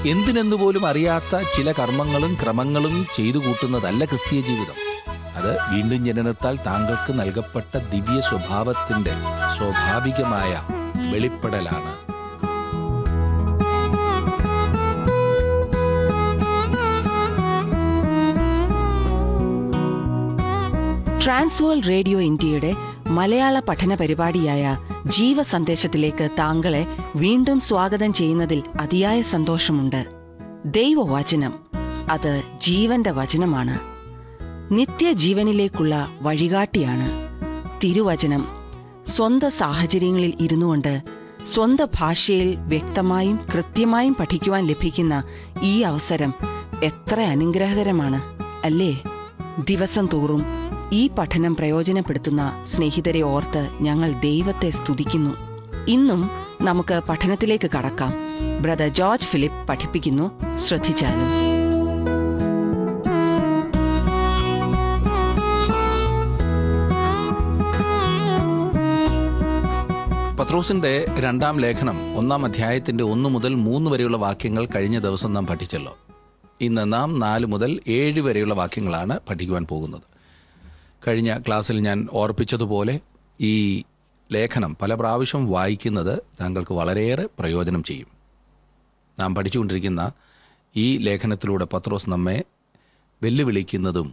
എന്തിനെന്ന് പോലും അറിയാത്ത ചില കർമ്മങ്ങളും ക്രമങ്ങളും ചെയ്തു കൂട്ടുന്നതല്ല ക്രിസ്തീയ ജീവിതം അത് വീണ്ടും ജനനത്താൽ താങ്കൾക്ക് നൽകപ്പെട്ട ദിവ്യ സ്വഭാവത്തിന്റെ സ്വാഭാവികമായ വെളിപ്പെടലാണ് ട്രാൻസ്വേൾ റേഡിയോ ഇന്ത്യയുടെ മലയാള പഠന പരിപാടിയായ ജീവസന്ദേശത്തിലേക്ക് താങ്കളെ വീണ്ടും സ്വാഗതം ചെയ്യുന്നതിൽ അതിയായ സന്തോഷമുണ്ട് ദൈവവചനം അത് ജീവന്റെ വചനമാണ് നിത്യജീവനിലേക്കുള്ള വഴികാട്ടിയാണ് തിരുവചനം സ്വന്തം സാഹചര്യങ്ങളിൽ ഇരുന്നുകൊണ്ട് സ്വന്തം ഭാഷയിൽ വ്യക്തമായും കൃത്യമായും പഠിക്കുവാൻ ലഭിക്കുന്ന ഈ അവസരം എത്ര അനുഗ്രഹകരമാണ് അല്ലേ ദിവസം തോറും ഈ പഠനം പ്രയോജനപ്പെടുത്തുന്ന സ്നേഹിതരെ ഓർത്ത് ഞങ്ങൾ ദൈവത്തെ സ്തുതിക്കുന്നു ഇന്നും നമുക്ക് പഠനത്തിലേക്ക് കടക്കാം ബ്രദർ ജോർജ് ഫിലിപ്പ് പഠിപ്പിക്കുന്നു ശ്രദ്ധിച്ചാലും പത്രോസിന്റെ രണ്ടാം ലേഖനം ഒന്നാം അധ്യായത്തിന്റെ ഒന്ന് മുതൽ മൂന്ന് വരെയുള്ള വാക്യങ്ങൾ കഴിഞ്ഞ ദിവസം നാം പഠിച്ചല്ലോ ഇന്ന് നാം നാല് മുതൽ ഏഴ് വരെയുള്ള വാക്യങ്ങളാണ് പഠിക്കുവാൻ പോകുന്നത് കഴിഞ്ഞ ക്ലാസ്സിൽ ഞാൻ ഓർപ്പിച്ചതുപോലെ ഈ ലേഖനം പല പ്രാവശ്യം വായിക്കുന്നത് താങ്കൾക്ക് വളരെയേറെ പ്രയോജനം ചെയ്യും നാം പഠിച്ചുകൊണ്ടിരിക്കുന്ന ഈ ലേഖനത്തിലൂടെ പത്രോസ് നമ്മെ വെല്ലുവിളിക്കുന്നതും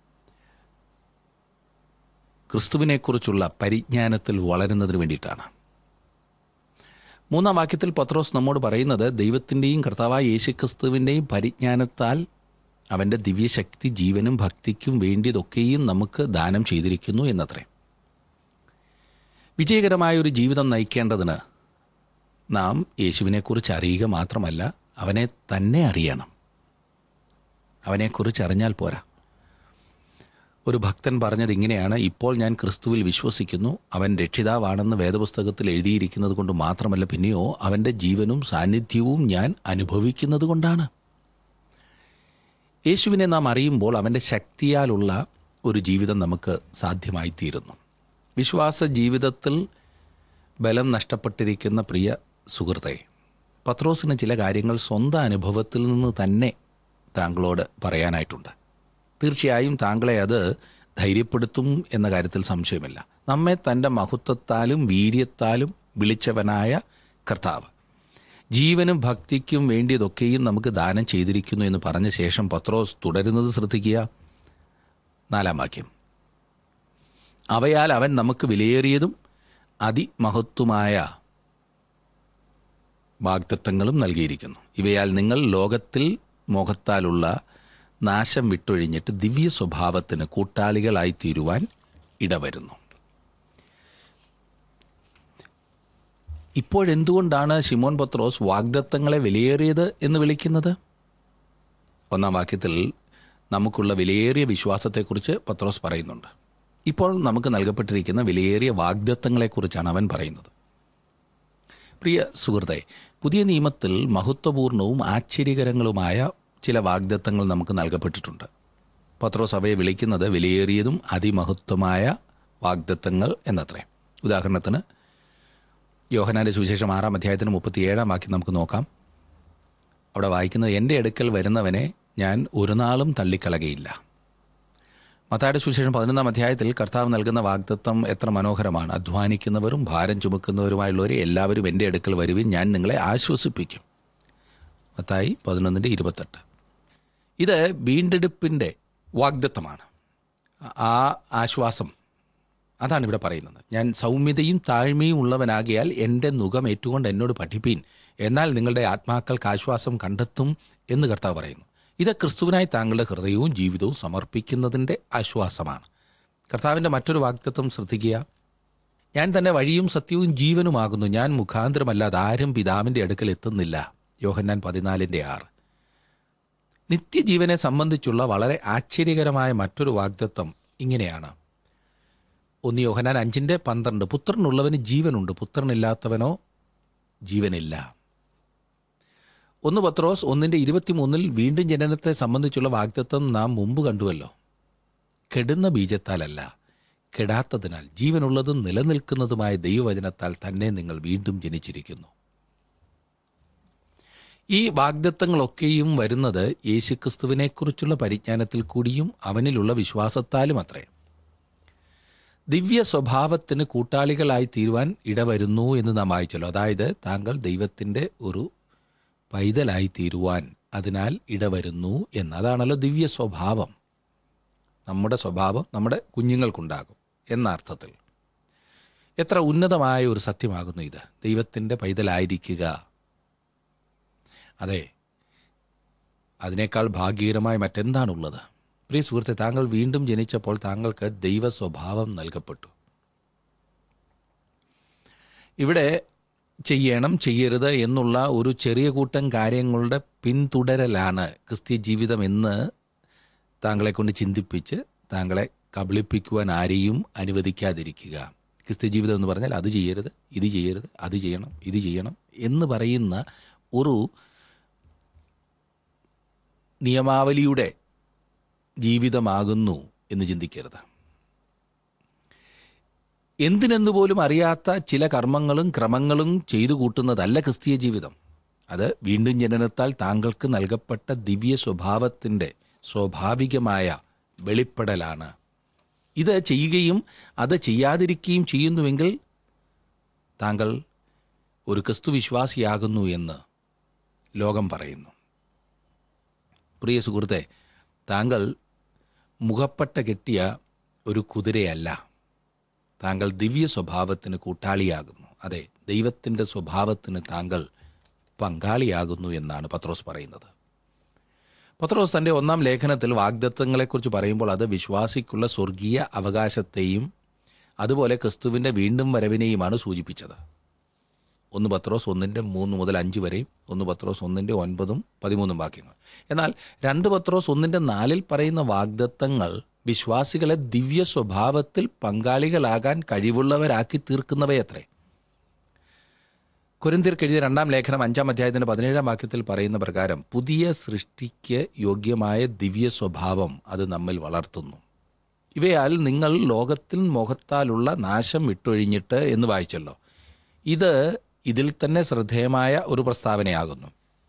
ക്രിസ്തുവിനെക്കുറിച്ചുള്ള പരിജ്ഞാനത്തിൽ വളരുന്നതിന് വേണ്ടിയിട്ടാണ് മൂന്നാം വാക്യത്തിൽ പത്രോസ് നമ്മോട് പറയുന്നത് ദൈവത്തിന്റെയും കർത്താവായ യേശുക്രിസ്തുവിന്റെയും പരിജ്ഞാനത്താൽ അവന്റെ ദിവ്യശക്തി ജീവനും ഭക്തിക്കും വേണ്ടിയതൊക്കെയും നമുക്ക് ദാനം ചെയ്തിരിക്കുന്നു എന്നത്രേ വിജയകരമായ ഒരു ജീവിതം നയിക്കേണ്ടതിന് നാം യേശുവിനെക്കുറിച്ച് അറിയുക മാത്രമല്ല അവനെ തന്നെ അറിയണം അവനെക്കുറിച്ച് അറിഞ്ഞാൽ പോരാ ഒരു ഭക്തൻ പറഞ്ഞത് ഇങ്ങനെയാണ് ഇപ്പോൾ ഞാൻ ക്രിസ്തുവിൽ വിശ്വസിക്കുന്നു അവൻ രക്ഷിതാവാണെന്ന് വേദപുസ്തകത്തിൽ എഴുതിയിരിക്കുന്നത് കൊണ്ട് മാത്രമല്ല പിന്നെയോ അവന്റെ ജീവനും സാന്നിധ്യവും ഞാൻ അനുഭവിക്കുന്നത് കൊണ്ടാണ് യേശുവിനെ നാം അറിയുമ്പോൾ അവന്റെ ശക്തിയാലുള്ള ഒരു ജീവിതം നമുക്ക് സാധ്യമായിത്തീരുന്നു വിശ്വാസ ജീവിതത്തിൽ ബലം നഷ്ടപ്പെട്ടിരിക്കുന്ന പ്രിയ സുഹൃത്തെ പത്രോസിന് ചില കാര്യങ്ങൾ സ്വന്തം അനുഭവത്തിൽ നിന്ന് തന്നെ താങ്കളോട് പറയാനായിട്ടുണ്ട് തീർച്ചയായും താങ്കളെ അത് ധൈര്യപ്പെടുത്തും എന്ന കാര്യത്തിൽ സംശയമില്ല നമ്മെ തന്റെ മഹത്വത്താലും വീര്യത്താലും വിളിച്ചവനായ കർത്താവ് ജീവനും ഭക്തിക്കും വേണ്ടിയതൊക്കെയും നമുക്ക് ദാനം ചെയ്തിരിക്കുന്നു എന്ന് പറഞ്ഞ ശേഷം പത്രോസ് തുടരുന്നത് ശ്രദ്ധിക്കുക നാലാം വാക്യം അവയാൽ അവൻ നമുക്ക് വിലയേറിയതും അതിമഹത്വമായ വാഗ്ദത്തങ്ങളും നൽകിയിരിക്കുന്നു ഇവയാൽ നിങ്ങൾ ലോകത്തിൽ മോഹത്താലുള്ള നാശം വിട്ടൊഴിഞ്ഞിട്ട് ദിവ്യ സ്വഭാവത്തിന് കൂട്ടാളികളായി തീരുവാൻ ഇടവരുന്നു ഇപ്പോഴെന്തുകൊണ്ടാണ് ഷിമോൻ പത്രോസ് വാഗ്ദത്തങ്ങളെ വിലയേറിയത് എന്ന് വിളിക്കുന്നത് ഒന്നാം വാക്യത്തിൽ നമുക്കുള്ള വിലയേറിയ വിശ്വാസത്തെക്കുറിച്ച് പത്രോസ് പറയുന്നുണ്ട് ഇപ്പോൾ നമുക്ക് നൽകപ്പെട്ടിരിക്കുന്ന വിലയേറിയ വാഗ്ദത്തങ്ങളെക്കുറിച്ചാണ് അവൻ പറയുന്നത് പ്രിയ സുഹൃത്തെ പുതിയ നിയമത്തിൽ മഹത്വപൂർണവും ആശ്ചര്യകരങ്ങളുമായ ചില വാഗ്ദത്തങ്ങൾ നമുക്ക് നൽകപ്പെട്ടിട്ടുണ്ട് പത്രോസ് അവയെ വിളിക്കുന്നത് വിലയേറിയതും അതിമഹത്വമായ വാഗ്ദത്തങ്ങൾ എന്നത്രേ ഉദാഹരണത്തിന് യോഹനാന്റെ സുവിശേഷം ആറാം അധ്യായത്തിന് മുപ്പത്തിയേഴാം വാക്യം നമുക്ക് നോക്കാം അവിടെ വായിക്കുന്നത് എൻ്റെ അടുക്കൽ വരുന്നവനെ ഞാൻ ഒരു നാളും തള്ളിക്കളകയില്ല മത്തായുടെ സുവിശേഷം പതിനൊന്നാം അധ്യായത്തിൽ കർത്താവ് നൽകുന്ന വാഗ്ദത്വം എത്ര മനോഹരമാണ് അധ്വാനിക്കുന്നവരും ഭാരം ചുമക്കുന്നവരുമായുള്ളവരെ എല്ലാവരും എൻ്റെ അടുക്കൽ വരുവിൻ ഞാൻ നിങ്ങളെ ആശ്വസിപ്പിക്കും മത്തായി പതിനൊന്നിൻ്റെ ഇരുപത്തെട്ട് ഇത് വീണ്ടെടുപ്പിൻ്റെ വാഗ്ദത്വമാണ് ആ ആശ്വാസം അതാണ് ഇവിടെ പറയുന്നത് ഞാൻ സൗമ്യതയും താഴ്മയും ഉള്ളവനാകിയാൽ എൻ്റെ മുഖം ഏറ്റുകൊണ്ട് എന്നോട് പഠിപ്പീൻ എന്നാൽ നിങ്ങളുടെ ആത്മാക്കൾക്ക് ആശ്വാസം കണ്ടെത്തും എന്ന് കർത്താവ് പറയുന്നു ഇത് ക്രിസ്തുവിനായി താങ്കളുടെ ഹൃദയവും ജീവിതവും സമർപ്പിക്കുന്നതിൻ്റെ ആശ്വാസമാണ് കർത്താവിൻ്റെ മറ്റൊരു വാഗ്ദത്വം ശ്രദ്ധിക്കുക ഞാൻ തന്നെ വഴിയും സത്യവും ജീവനുമാകുന്നു ഞാൻ മുഖാന്തരമല്ലാതെ ആരും പിതാവിൻ്റെ അടുക്കൽ എത്തുന്നില്ല യോഹന്നാൻ പതിനാലിൻ്റെ ആറ് നിത്യജീവനെ സംബന്ധിച്ചുള്ള വളരെ ആശ്ചര്യകരമായ മറ്റൊരു വാഗ്ദത്വം ഇങ്ങനെയാണ് ഒന്ന് യോഹനാൻ അഞ്ചിന്റെ പന്ത്രണ്ട് പുത്രനുള്ളവന് ജീവനുണ്ട് പുത്രനില്ലാത്തവനോ ജീവനില്ല ഒന്ന് പത്രോസ് ഒന്നിന്റെ ഇരുപത്തിമൂന്നിൽ വീണ്ടും ജനനത്തെ സംബന്ധിച്ചുള്ള വാഗ്ദത്വം നാം മുമ്പ് കണ്ടുവല്ലോ കെടുന്ന ബീജത്താലല്ല കെടാത്തതിനാൽ ജീവനുള്ളതും നിലനിൽക്കുന്നതുമായ ദൈവവചനത്താൽ തന്നെ നിങ്ങൾ വീണ്ടും ജനിച്ചിരിക്കുന്നു ഈ വാഗ്ദത്തങ്ങളൊക്കെയും വരുന്നത് യേശുക്രിസ്തുവിനെക്കുറിച്ചുള്ള പരിജ്ഞാനത്തിൽ കൂടിയും അവനിലുള്ള വിശ്വാസത്താലും അത്രേ ദിവ്യ സ്വഭാവത്തിന് കൂട്ടാളികളായി തീരുവാൻ ഇടവരുന്നു എന്ന് നാം വായിച്ചല്ലോ അതായത് താങ്കൾ ദൈവത്തിന്റെ ഒരു പൈതലായി തീരുവാൻ അതിനാൽ ഇടവരുന്നു എന്ന് അതാണല്ലോ ദിവ്യ സ്വഭാവം നമ്മുടെ സ്വഭാവം നമ്മുടെ കുഞ്ഞുങ്ങൾക്കുണ്ടാകും എന്ന അർത്ഥത്തിൽ എത്ര ഉന്നതമായ ഒരു സത്യമാകുന്നു ഇത് ദൈവത്തിന്റെ പൈതലായിരിക്കുക അതെ അതിനേക്കാൾ ഭാഗ്യകരമായ മറ്റെന്താണുള്ളത് പ്രിയ സുഹൃത്തെ താങ്കൾ വീണ്ടും ജനിച്ചപ്പോൾ താങ്കൾക്ക് ദൈവ സ്വഭാവം നൽകപ്പെട്ടു ഇവിടെ ചെയ്യണം ചെയ്യരുത് എന്നുള്ള ഒരു ചെറിയ കൂട്ടം കാര്യങ്ങളുടെ പിന്തുടരലാണ് ക്രിസ്ത്യ ജീവിതം എന്ന് താങ്കളെ കൊണ്ട് ചിന്തിപ്പിച്ച് താങ്കളെ കബളിപ്പിക്കുവാൻ ആരെയും അനുവദിക്കാതിരിക്കുക ക്രിസ്ത്യ ജീവിതം എന്ന് പറഞ്ഞാൽ അത് ചെയ്യരുത് ഇത് ചെയ്യരുത് അത് ചെയ്യണം ഇത് ചെയ്യണം എന്ന് പറയുന്ന ഒരു നിയമാവലിയുടെ ജീവിതമാകുന്നു എന്ന് ചിന്തിക്കരുത് എന്തിനെന്ന് പോലും അറിയാത്ത ചില കർമ്മങ്ങളും ക്രമങ്ങളും ചെയ്തു കൂട്ടുന്നതല്ല ക്രിസ്തീയ ജീവിതം അത് വീണ്ടും ജനനത്താൽ താങ്കൾക്ക് നൽകപ്പെട്ട ദിവ്യ സ്വഭാവത്തിന്റെ സ്വാഭാവികമായ വെളിപ്പെടലാണ് ഇത് ചെയ്യുകയും അത് ചെയ്യാതിരിക്കുകയും ചെയ്യുന്നുവെങ്കിൽ താങ്കൾ ഒരു ക്രിസ്തു വിശ്വാസിയാകുന്നു എന്ന് ലോകം പറയുന്നു പ്രിയ സുഹൃത്തെ താങ്കൾ മുഖപ്പട്ട കെട്ടിയ ഒരു കുതിരയല്ല താങ്കൾ ദിവ്യ സ്വഭാവത്തിന് കൂട്ടാളിയാകുന്നു അതെ ദൈവത്തിന്റെ സ്വഭാവത്തിന് താങ്കൾ പങ്കാളിയാകുന്നു എന്നാണ് പത്രോസ് പറയുന്നത് പത്രോസ് തന്റെ ഒന്നാം ലേഖനത്തിൽ വാഗ്ദത്വങ്ങളെക്കുറിച്ച് പറയുമ്പോൾ അത് വിശ്വാസിക്കുള്ള സ്വർഗീയ അവകാശത്തെയും അതുപോലെ ക്രിസ്തുവിന്റെ വീണ്ടും വരവിനെയുമാണ് സൂചിപ്പിച്ചത് ഒന്ന് പത്രോസ് ഒന്നിന്റെ മൂന്ന് മുതൽ അഞ്ച് വരെയും ഒന്ന് പത്രോസ് ഒന്നിന്റെ ഒൻപതും പതിമൂന്നും വാക്യങ്ങൾ എന്നാൽ രണ്ട് പത്രോസ് ഒന്നിന്റെ നാലിൽ പറയുന്ന വാഗ്ദത്തങ്ങൾ വിശ്വാസികളെ ദിവ്യ സ്വഭാവത്തിൽ പങ്കാളികളാകാൻ കഴിവുള്ളവരാക്കി തീർക്കുന്നവയത്രേ കുരിന്തിർക്ക് എഴുതിയ രണ്ടാം ലേഖനം അഞ്ചാം അധ്യായത്തിന്റെ പതിനേഴാം വാക്യത്തിൽ പറയുന്ന പ്രകാരം പുതിയ സൃഷ്ടിക്ക് യോഗ്യമായ ദിവ്യ സ്വഭാവം അത് നമ്മിൽ വളർത്തുന്നു ഇവയാൽ നിങ്ങൾ ലോകത്തിൽ മുഖത്താലുള്ള നാശം വിട്ടൊഴിഞ്ഞിട്ട് എന്ന് വായിച്ചല്ലോ ഇത് ഇതിൽ തന്നെ ശ്രദ്ധേയമായ ഒരു പ്രസ്താവനയാകുന്നു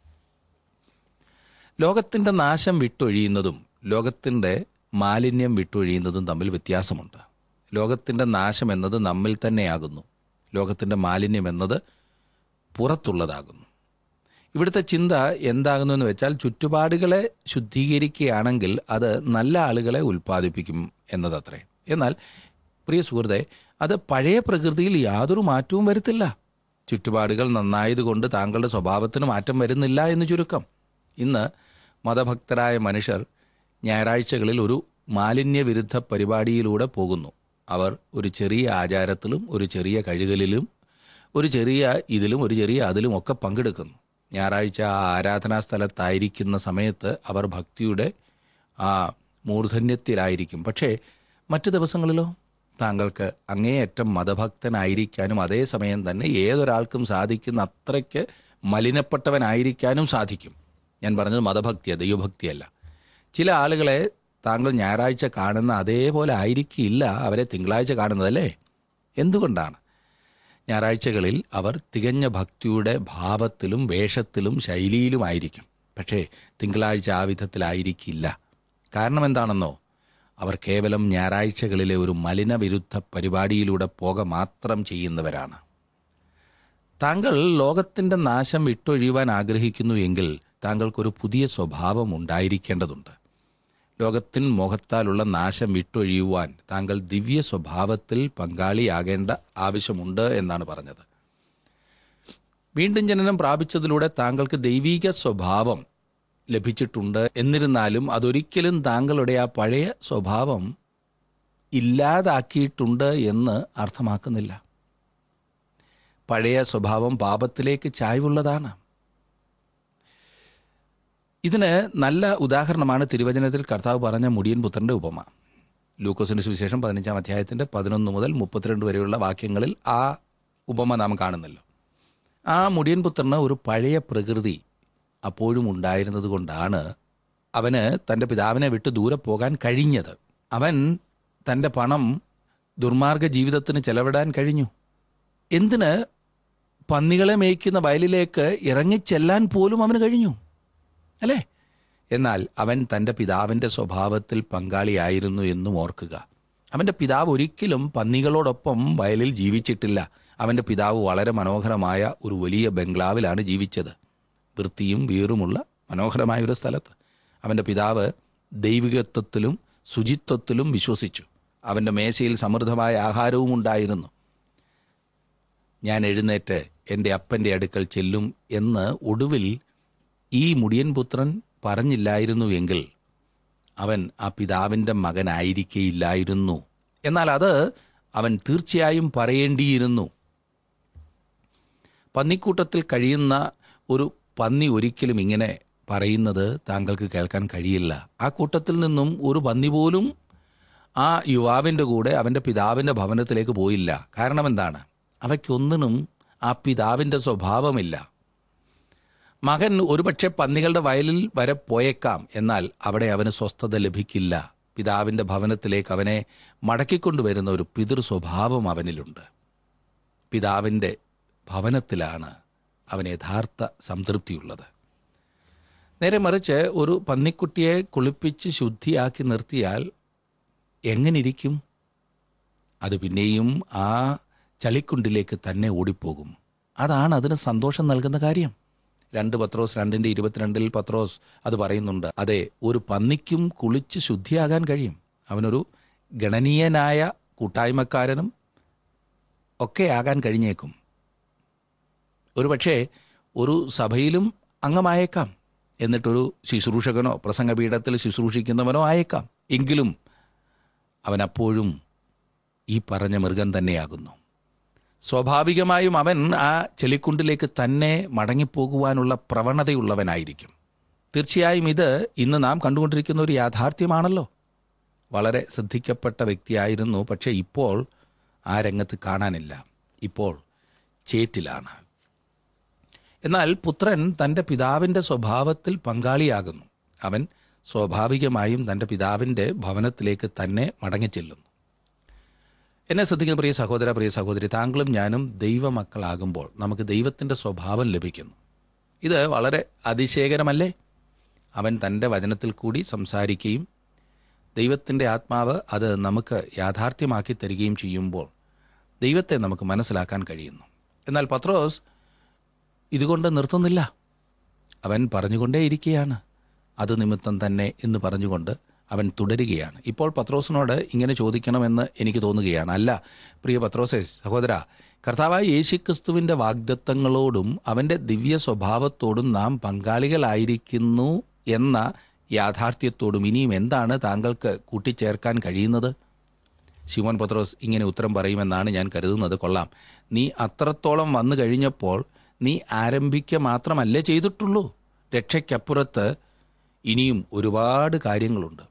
ലോകത്തിന്റെ നാശം വിട്ടൊഴിയുന്നതും ലോകത്തിന്റെ മാലിന്യം വിട്ടൊഴിയുന്നതും തമ്മിൽ വ്യത്യാസമുണ്ട് ലോകത്തിന്റെ നാശം എന്നത് നമ്മിൽ തന്നെയാകുന്നു ലോകത്തിന്റെ മാലിന്യം എന്നത് പുറത്തുള്ളതാകുന്നു ഇവിടുത്തെ ചിന്ത എന്താകുന്നു എന്ന് വെച്ചാൽ ചുറ്റുപാടുകളെ ശുദ്ധീകരിക്കുകയാണെങ്കിൽ അത് നല്ല ആളുകളെ ഉൽപ്പാദിപ്പിക്കും എന്നതത്രേ എന്നാൽ പ്രിയ സുഹൃത്തെ അത് പഴയ പ്രകൃതിയിൽ യാതൊരു മാറ്റവും വരുത്തില്ല ചുറ്റുപാടുകൾ നന്നായതുകൊണ്ട് താങ്കളുടെ സ്വഭാവത്തിന് മാറ്റം വരുന്നില്ല എന്ന് ചുരുക്കം ഇന്ന് മതഭക്തരായ മനുഷ്യർ ഞായറാഴ്ചകളിൽ ഒരു മാലിന്യവിരുദ്ധ പരിപാടിയിലൂടെ പോകുന്നു അവർ ഒരു ചെറിയ ആചാരത്തിലും ഒരു ചെറിയ കഴുകലിലും ഒരു ചെറിയ ഇതിലും ഒരു ചെറിയ അതിലും ഒക്കെ പങ്കെടുക്കുന്നു ഞായറാഴ്ച ആ ആരാധനാ സ്ഥലത്തായിരിക്കുന്ന സമയത്ത് അവർ ഭക്തിയുടെ ആ മൂർധന്യത്തിലായിരിക്കും പക്ഷേ മറ്റു ദിവസങ്ങളിലോ താങ്കൾക്ക് അങ്ങേയറ്റം മതഭക്തനായിരിക്കാനും അതേസമയം തന്നെ ഏതൊരാൾക്കും സാധിക്കുന്ന അത്രയ്ക്ക് മലിനപ്പെട്ടവനായിരിക്കാനും സാധിക്കും ഞാൻ പറഞ്ഞത് മതഭക്തിയ ദൈവഭക്തിയല്ല ചില ആളുകളെ താങ്കൾ ഞായറാഴ്ച കാണുന്ന അതേപോലെ ആയിരിക്കില്ല അവരെ തിങ്കളാഴ്ച കാണുന്നതല്ലേ എന്തുകൊണ്ടാണ് ഞായറാഴ്ചകളിൽ അവർ തികഞ്ഞ ഭക്തിയുടെ ഭാവത്തിലും വേഷത്തിലും ശൈലിയിലുമായിരിക്കും പക്ഷേ തിങ്കളാഴ്ച ആ വിധത്തിലായിരിക്കില്ല കാരണം എന്താണെന്നോ അവർ കേവലം ഞായറാഴ്ചകളിലെ ഒരു മലിനവിരുദ്ധ പരിപാടിയിലൂടെ പോക മാത്രം ചെയ്യുന്നവരാണ് താങ്കൾ ലോകത്തിന്റെ നാശം വിട്ടൊഴിയുവാൻ ആഗ്രഹിക്കുന്നു എങ്കിൽ താങ്കൾക്കൊരു പുതിയ സ്വഭാവം ഉണ്ടായിരിക്കേണ്ടതുണ്ട് ലോകത്തിൻ മുഖത്താലുള്ള നാശം വിട്ടൊഴിയുവാൻ താങ്കൾ ദിവ്യ സ്വഭാവത്തിൽ പങ്കാളിയാകേണ്ട ആവശ്യമുണ്ട് എന്നാണ് പറഞ്ഞത് വീണ്ടും ജനനം പ്രാപിച്ചതിലൂടെ താങ്കൾക്ക് ദൈവീക സ്വഭാവം ലഭിച്ചിട്ടുണ്ട് എന്നിരുന്നാലും അതൊരിക്കലും താങ്കളുടെ ആ പഴയ സ്വഭാവം ഇല്ലാതാക്കിയിട്ടുണ്ട് എന്ന് അർത്ഥമാക്കുന്നില്ല പഴയ സ്വഭാവം പാപത്തിലേക്ക് ചായ്വുള്ളതാണ് ഇതിന് നല്ല ഉദാഹരണമാണ് തിരുവചനത്തിൽ കർത്താവ് പറഞ്ഞ മുടിയൻ പുത്രന്റെ ഉപമ ലൂക്കോസിന്റെ സുവിശേഷം പതിനഞ്ചാം അധ്യായത്തിന്റെ പതിനൊന്ന് മുതൽ മുപ്പത്തിരണ്ട് വരെയുള്ള വാക്യങ്ങളിൽ ആ ഉപമ നാം കാണുന്നല്ലോ ആ മുടിയൻ പുത്രന് ഒരു പഴയ പ്രകൃതി അപ്പോഴും ഉണ്ടായിരുന്നത് കൊണ്ടാണ് അവന് തന്റെ പിതാവിനെ വിട്ട് ദൂരെ പോകാൻ കഴിഞ്ഞത് അവൻ തന്റെ പണം ദുർമാർഗ ജീവിതത്തിന് ചെലവിടാൻ കഴിഞ്ഞു എന്തിന് പന്നികളെ മേയ്ക്കുന്ന വയലിലേക്ക് ഇറങ്ങിച്ചെല്ലാൻ പോലും അവന് കഴിഞ്ഞു അല്ലേ എന്നാൽ അവൻ തന്റെ പിതാവിന്റെ സ്വഭാവത്തിൽ പങ്കാളിയായിരുന്നു എന്നും ഓർക്കുക അവന്റെ പിതാവ് ഒരിക്കലും പന്നികളോടൊപ്പം വയലിൽ ജീവിച്ചിട്ടില്ല അവന്റെ പിതാവ് വളരെ മനോഹരമായ ഒരു വലിയ ബംഗ്ലാവിലാണ് ജീവിച്ചത് വൃത്തിയും വീറുമുള്ള മനോഹരമായ ഒരു സ്ഥലത്ത് അവന്റെ പിതാവ് ദൈവികത്വത്തിലും ശുചിത്വത്തിലും വിശ്വസിച്ചു അവന്റെ മേശയിൽ സമൃദ്ധമായ ആഹാരവും ഉണ്ടായിരുന്നു ഞാൻ എഴുന്നേറ്റ് എൻ്റെ അപ്പൻ്റെ അടുക്കൽ ചെല്ലും എന്ന് ഒടുവിൽ ഈ മുടിയൻ പുത്രൻ പറഞ്ഞില്ലായിരുന്നുവെങ്കിൽ അവൻ ആ പിതാവിൻ്റെ മകനായിരിക്കേയില്ലായിരുന്നു എന്നാൽ അത് അവൻ തീർച്ചയായും പറയേണ്ടിയിരുന്നു പന്നിക്കൂട്ടത്തിൽ കഴിയുന്ന ഒരു പന്നി ഒരിക്കലും ഇങ്ങനെ പറയുന്നത് താങ്കൾക്ക് കേൾക്കാൻ കഴിയില്ല ആ കൂട്ടത്തിൽ നിന്നും ഒരു പന്നി പോലും ആ യുവാവിൻ്റെ കൂടെ അവൻ്റെ പിതാവിൻ്റെ ഭവനത്തിലേക്ക് പോയില്ല കാരണം എന്താണ് അവയ്ക്കൊന്നിനും ആ പിതാവിൻ്റെ സ്വഭാവമില്ല മകൻ ഒരുപക്ഷെ പന്നികളുടെ വയലിൽ വരെ പോയേക്കാം എന്നാൽ അവിടെ അവന് സ്വസ്ഥത ലഭിക്കില്ല പിതാവിൻ്റെ ഭവനത്തിലേക്ക് അവനെ മടക്കിക്കൊണ്ടുവരുന്ന ഒരു പിതൃ സ്വഭാവം അവനിലുണ്ട് പിതാവിൻ്റെ ഭവനത്തിലാണ് അവന് യഥാർത്ഥ സംതൃപ്തിയുള്ളത് നേരെ മറിച്ച് ഒരു പന്നിക്കുട്ടിയെ കുളിപ്പിച്ച് ശുദ്ധിയാക്കി നിർത്തിയാൽ എങ്ങനിരിക്കും അത് പിന്നെയും ആ ചളിക്കുണ്ടിലേക്ക് തന്നെ ഓടിപ്പോകും അതാണ് അതിന് സന്തോഷം നൽകുന്ന കാര്യം രണ്ട് പത്രോസ് രണ്ടിന്റെ ഇരുപത്തിരണ്ടിൽ പത്രോസ് അത് പറയുന്നുണ്ട് അതെ ഒരു പന്നിക്കും കുളിച്ച് ശുദ്ധിയാകാൻ കഴിയും അവനൊരു ഗണനീയനായ കൂട്ടായ്മക്കാരനും ഒക്കെ ആകാൻ കഴിഞ്ഞേക്കും ഒരുപക്ഷെ ഒരു സഭയിലും അംഗമായേക്കാം എന്നിട്ടൊരു ശുശ്രൂഷകനോ പ്രസംഗപീഠത്തിൽ ശുശ്രൂഷിക്കുന്നവനോ ആയേക്കാം എങ്കിലും അവൻ അപ്പോഴും ഈ പറഞ്ഞ മൃഗം തന്നെയാകുന്നു സ്വാഭാവികമായും അവൻ ആ ചെളിക്കുണ്ടിലേക്ക് തന്നെ മടങ്ങിപ്പോകുവാനുള്ള പ്രവണതയുള്ളവനായിരിക്കും തീർച്ചയായും ഇത് ഇന്ന് നാം കണ്ടുകൊണ്ടിരിക്കുന്ന ഒരു യാഥാർത്ഥ്യമാണല്ലോ വളരെ ശ്രദ്ധിക്കപ്പെട്ട വ്യക്തിയായിരുന്നു പക്ഷേ ഇപ്പോൾ ആ രംഗത്ത് കാണാനില്ല ഇപ്പോൾ ചേറ്റിലാണ് എന്നാൽ പുത്രൻ തന്റെ പിതാവിന്റെ സ്വഭാവത്തിൽ പങ്കാളിയാകുന്നു അവൻ സ്വാഭാവികമായും തന്റെ പിതാവിന്റെ ഭവനത്തിലേക്ക് തന്നെ മടങ്ങിച്ചെല്ലുന്നു എന്നെ ശ്രദ്ധിക്കുന്ന പ്രിയ സഹോദര പ്രിയ സഹോദരി താങ്കളും ഞാനും ദൈവമക്കളാകുമ്പോൾ നമുക്ക് ദൈവത്തിന്റെ സ്വഭാവം ലഭിക്കുന്നു ഇത് വളരെ അതിശയകരമല്ലേ അവൻ തന്റെ വചനത്തിൽ കൂടി സംസാരിക്കുകയും ദൈവത്തിന്റെ ആത്മാവ് അത് നമുക്ക് യാഥാർത്ഥ്യമാക്കി തരികയും ചെയ്യുമ്പോൾ ദൈവത്തെ നമുക്ക് മനസ്സിലാക്കാൻ കഴിയുന്നു എന്നാൽ പത്രോസ് ഇതുകൊണ്ട് നിർത്തുന്നില്ല അവൻ പറഞ്ഞുകൊണ്ടേയിരിക്കുകയാണ് അത് നിമിത്തം തന്നെ എന്ന് പറഞ്ഞുകൊണ്ട് അവൻ തുടരുകയാണ് ഇപ്പോൾ പത്രോസിനോട് ഇങ്ങനെ ചോദിക്കണമെന്ന് എനിക്ക് തോന്നുകയാണ് അല്ല പ്രിയ പത്രോസെ സഹോദര കർത്താവായ യേശുക്രിസ്തുവിന്റെ വാഗ്ദത്തങ്ങളോടും അവന്റെ ദിവ്യ സ്വഭാവത്തോടും നാം പങ്കാളികളായിരിക്കുന്നു എന്ന യാഥാർത്ഥ്യത്തോടും ഇനിയും എന്താണ് താങ്കൾക്ക് കൂട്ടിച്ചേർക്കാൻ കഴിയുന്നത് ശിവൻ പത്രോസ് ഇങ്ങനെ ഉത്തരം പറയുമെന്നാണ് ഞാൻ കരുതുന്നത് കൊള്ളാം നീ അത്രത്തോളം വന്നു കഴിഞ്ഞപ്പോൾ നീ ആരംഭിക്കുക മാത്രമല്ലേ ചെയ്തിട്ടുള്ളൂ രക്ഷയ്ക്കപ്പുറത്ത് ഇനിയും ഒരുപാട് കാര്യങ്ങളുണ്ട്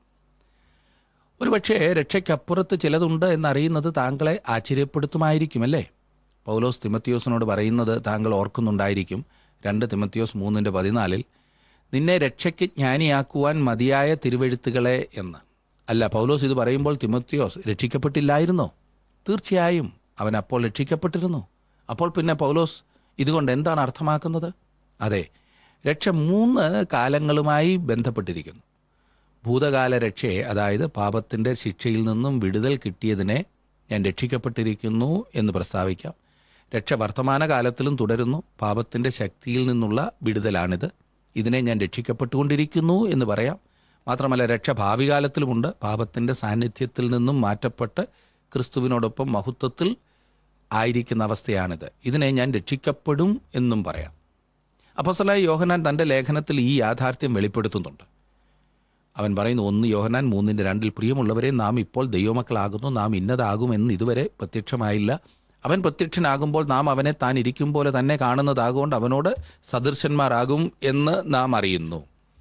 ഒരുപക്ഷെ രക്ഷയ്ക്കപ്പുറത്ത് ചിലതുണ്ട് എന്നറിയുന്നത് താങ്കളെ ആശ്ചര്യപ്പെടുത്തുമായിരിക്കുമല്ലേ പൗലോസ് തിമത്തിയോസിനോട് പറയുന്നത് താങ്കൾ ഓർക്കുന്നുണ്ടായിരിക്കും രണ്ട് തിമത്തിയോസ് മൂന്നിന്റെ പതിനാലിൽ നിന്നെ രക്ഷയ്ക്ക് ജ്ഞാനിയാക്കുവാൻ മതിയായ തിരുവെഴുത്തുകളെ എന്ന് അല്ല പൗലോസ് ഇത് പറയുമ്പോൾ തിമത്തിയോസ് രക്ഷിക്കപ്പെട്ടില്ലായിരുന്നോ തീർച്ചയായും അവൻ അപ്പോൾ രക്ഷിക്കപ്പെട്ടിരുന്നു അപ്പോൾ പിന്നെ പൗലോസ് ഇതുകൊണ്ട് എന്താണ് അർത്ഥമാക്കുന്നത് അതെ രക്ഷ മൂന്ന് കാലങ്ങളുമായി ബന്ധപ്പെട്ടിരിക്കുന്നു ഭൂതകാല രക്ഷയെ അതായത് പാപത്തിന്റെ ശിക്ഷയിൽ നിന്നും വിടുതൽ കിട്ടിയതിനെ ഞാൻ രക്ഷിക്കപ്പെട്ടിരിക്കുന്നു എന്ന് പ്രസ്താവിക്കാം രക്ഷ വർത്തമാനകാലത്തിലും തുടരുന്നു പാപത്തിന്റെ ശക്തിയിൽ നിന്നുള്ള വിടുതലാണിത് ഇതിനെ ഞാൻ രക്ഷിക്കപ്പെട്ടുകൊണ്ടിരിക്കുന്നു എന്ന് പറയാം മാത്രമല്ല രക്ഷ ഭാവി കാലത്തിലുമുണ്ട് പാപത്തിന്റെ സാന്നിധ്യത്തിൽ നിന്നും മാറ്റപ്പെട്ട് ക്രിസ്തുവിനോടൊപ്പം മഹത്വത്തിൽ ആയിരിക്കുന്ന അവസ്ഥയാണിത് ഇതിനെ ഞാൻ രക്ഷിക്കപ്പെടും എന്നും പറയാം അപ്പോസ്തലനായ യോഹനാൻ തന്റെ ലേഖനത്തിൽ ഈ യാഥാർത്ഥ്യം വെളിപ്പെടുത്തുന്നുണ്ട് അവൻ പറയുന്നു ഒന്ന് യോഹനാൻ മൂന്നിന്റെ രണ്ടിൽ പ്രിയമുള്ളവരെ നാം ഇപ്പോൾ ദൈവമക്കളാകുന്നു നാം ഇന്നതാകുമെന്ന് ഇതുവരെ പ്രത്യക്ഷമായില്ല അവൻ പ്രത്യക്ഷനാകുമ്പോൾ നാം അവനെ താൻ ഇരിക്കും പോലെ തന്നെ കാണുന്നതാകൊണ്ട് അവനോട് സദൃശന്മാരാകും എന്ന് നാം അറിയുന്നു